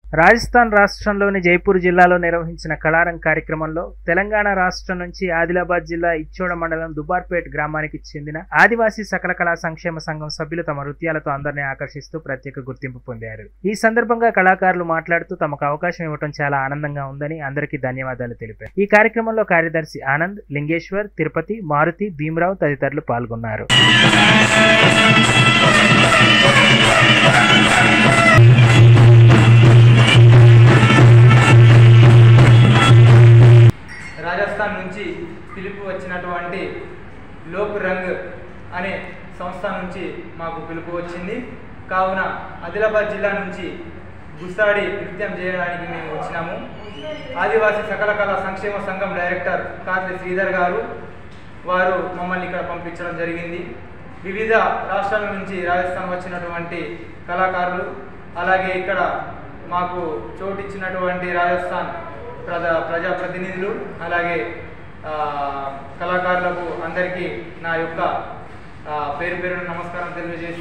రాజస్థాన్ రాష్ట్రంలోని జైపూర్ జిల్లాలో నిర్వహించిన కళారం కార్యక్రమంలో తెలంగాణ రాష్ట్రం నుంచి ఆదిలాబాద్ జిల్లా ఇచ్చోడ మండలం దుబార్పేట్ గ్రామానికి చెందిన ఆదివాసీ సకల కళా సంక్షేమ సంఘం సభ్యులు తమ నృత్యాలతో అందరినీ ఆకర్షిస్తూ ప్రత్యేక గుర్తింపు పొందారు ఈ సందర్భంగా కళాకారులు మాట్లాడుతూ తమకు అవకాశం ఇవ్వడం చాలా ఆనందంగా ఉందని అందరికీ ధన్యవాదాలు తెలిపారు ఈ కార్యక్రమంలో కార్యదర్శి ఆనంద్ లింగేశ్వర్ తిరుపతి మారుతి భీమరావు తదితరులు పాల్గొన్నారు రాజస్థాన్ నుంచి పిలుపు వచ్చినటువంటి లోక్ రంగ్ అనే సంస్థ నుంచి మాకు పిలుపు వచ్చింది కావున ఆదిలాబాద్ జిల్లా నుంచి గుస్తాడి నృత్యం చేయడానికి మేము వచ్చినాము ఆదివాసీ సకల కళా సంక్షేమ సంఘం డైరెక్టర్ కార్తి శ్రీధర్ గారు వారు మమ్మల్ని ఇక్కడ పంపించడం జరిగింది వివిధ రాష్ట్రాల నుంచి రాజస్థాన్ వచ్చినటువంటి కళాకారులు అలాగే ఇక్కడ మాకు చోటిచ్చినటువంటి రాజస్థాన్ ప్రజా ప్రజాప్రతినిధులు అలాగే ఆ, కళాకారులకు అందరికీ నా యొక్క ఆ, పేరు పేరున నమస్కారం తెలియజేసి